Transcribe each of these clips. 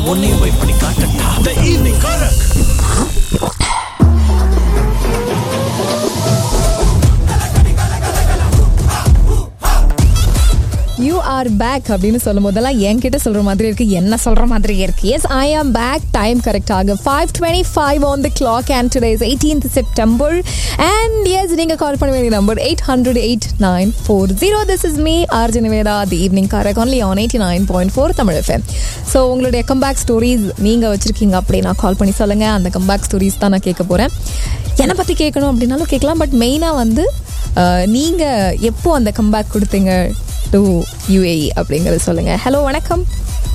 உன்னையும் போய் பண்ணி காட்டட்டா the evening correct you are back அப்படின்னு சொல்லும் போதெல்லாம் என்கிட்ட சொல்ற மாதிரி இருக்கு என்ன சொல்ற மாதிரி இருக்கு yes I am back time கரெக்டாக five twenty five on the clock and today is eighteenth September and yes நீங்க கால் பண்ண வேண்டிய number eight hundred eight nine four zero this is me RJ Nivetha the evening correct only on eighty nine point four Tamil FM so உங்களுடைய comeback stories நீங்க வச்சிருக்கீங்க அப்படின்னா கால் பண்ணி சொல்லுங்க அந்த கம்பேக் ஸ்டோரிஸ் தான் நான் கேட்க போறேன் என்னை பத்தி கேட்கணும் அப்படின்னாலும் கேட்கலாம் பட் மெயினாக வந்து அஹ், நீங்க எப்போ அந்த கம்பேக் கொடுத்தீங்க டு யூஏஇ அப்படிங்கறது சொல்லுங்க ஹலோ வணக்கம்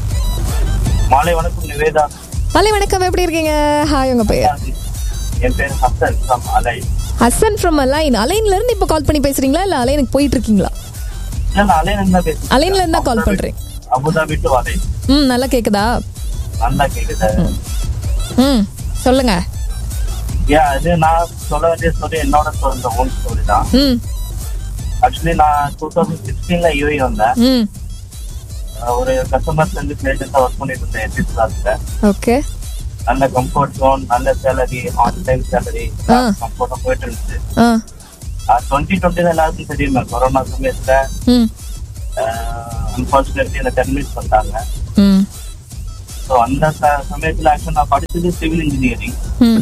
மாலை வணக்கம் நிவேதா மலை வணக்கம் எப்படி இருக்கீங்க ஹாய் உங்க பெயர் என் பேர் ஹசன் from அலை ஹசன் ஃப்ரம் அலைன் அலைன்ல இருந்து இப்போ கால் பண்ணி பேசுறீங்களா இல்ல அலைனுக்கு போயிட்டு இருக்கீங்களா இல்ல நான் அலையில இருந்தா பேசுறேன் அலைன்ல இருந்தா கால் பண்றீங்க அபுதாபி டு அலை ம் நல்லா கேக்குதா நல்லா கேக்குது ம் சொல்லுங்க ஏன் அது நான் சொல்ல வேண்டிய ஸ்டோரி என்னோட சொல்ற ஓன் ஸ்டோரி தான் ம் ஆக்சுவலி நான் டூ தௌசண்ட் சிக்ஸ்டீன்ல யூஏ வந்தேன் ம் அஹ் ஒரு கஸ்டமர் சர்வீஸ் ஏஜென்ட்டா ஒர்க் பண்ணிட்டு இருந்தேன் எத்திஸ் கிளாஸ்ல ஓகே நல்ல கம்ஃபர்ட் ஜோன் நல்ல சேலரி ஆன் டைம் சேலரி ஆ. கம்ஃபர்ட்டா போயிட்டு இருந்துச்சு ஆ டுவெண்ட்டி டுவெண்ட்டி தான் எல்லாருக்கும் தெரியுமே கொரோனா சமயத்துல ம் அன்பார்ச்சுனேட்லி என்ன டெர்மினேட் பண்ணிட்டாங்க ம் ஸோ அந்த ச- சமயத்துல ஆக்சுவலி நான் படிச்சது சிவில் இன்ஜினியரிங் ம்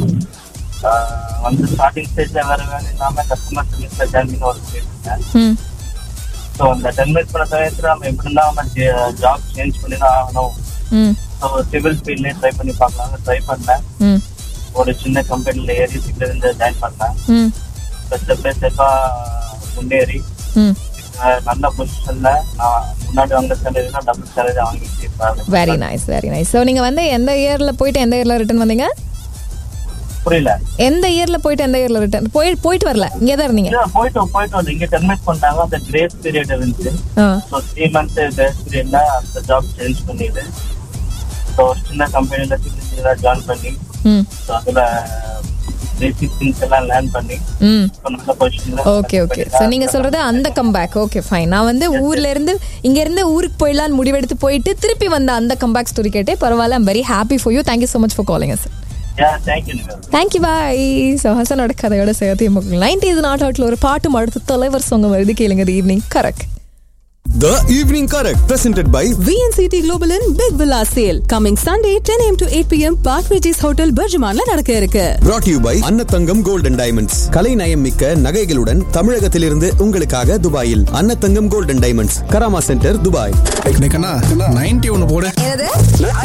வந்து ஸ்டார்டிங் ஸ்டேஜ்ல வேற வேலை இல்லாம கஸ்டமர் சர்வீஸ்ல ஜாயின் ஒர்க் பண்ணிருக்கேன் ம் ஸோ அந்த டெர்மினேட் பண்ண சமயத்துல நம்ம எப்படி நம்ம ஜாப் சேஞ்ச் பண்ணி தான் ஆகணும் ம் ஸோ சிவில் ஃபீல்ட்லயே ட்ரை பண்ணி பார்க்கலாம்னு ட்ரை பண்ணேன் ம் ஒரு சின்ன கம்பெனில ஏறி சிவில் இருந்து ஜாயின் பண்ணேன் ம் ஸ்டெப் பை ஸ்டெப்பா முன்னேறி ம் அஹ் நல்ல பொசிஷன்ல நான் முன்னாடி வாங்க சேலரி தான் டபுள் சேலரி வாங்கிட்டு இருப்பேன். Very nice very nice so நீங்க வந்து எந்த இயர்ல போயிட்டு எந்த இயர்ல ரிட்டர்ன் வந்தீங்க புரியல எந்த இயர்ல போயிட்டு எந்த இயர்ல ரிட்டர்ன் போய் போயிட்டு வரல இங்கே தான் இருந்தீங்க இல்ல, போயிட்டு போயிட்டு வந்து இங்க டெர்மினேட் பண்ணிட்டாங்க அந்த கிரேஸ் பீரியட் இருந்துச்சு ஆ ஸோ த்ரீ மந்த் கிரேஸ் பீரியட்ல அந்த ஜாப் சேஞ்ச் பண்ணிடு ஸோ ஒரு சின்ன கம்பெனில சின்ன ஜாயின் பண்ணி ம் ஸோ அதுல பேசிக் திங்ஸ் எல்லாம் லேர்ன் பண்ணி ம் இப்போ நல்ல பொசிஷன்ல ஓகே ஓகே ஸோ நீங்க சொல்றது அந்த கம்பேக் ஓகே ஃபைன் நான் வந்து ஊர்ல இருந்து இங்க இருந்து ஊருக்கு போயிடலான்னு முடிவெடுத்து போயிட்டு திருப்பி வந்த அந்த கம்பேக் ஸ்டோரி கேட்டே பரவாயில்ல I'm very happy for you thank you so much for calling sir yeah thank you Nivetha thank you bye so ஹசனோட கதையோட சேர்த்து மக்கள் நைன்டீஸ் நாட் அவுட்ல ஒரு பாட்டு அடுத்த தலைவர் சொங்க வருது கேளுங்க evening correct The Evening Correct, presented by VNCT Global in Big Villa Sale coming Sunday 10 a.m. to 8 p.m. Park Regis Hotel Berjumanla நடக்க இருக்கு brought to you by Annathangam golden and diamonds கலை நயம் மிக்க நகைகளுடன் தமிழகத்திலிருந்து உங்களுக்காக துபாயில் Annathangam golden diamonds Karama centre Dubai ninety ஒன்னு போடு என்னது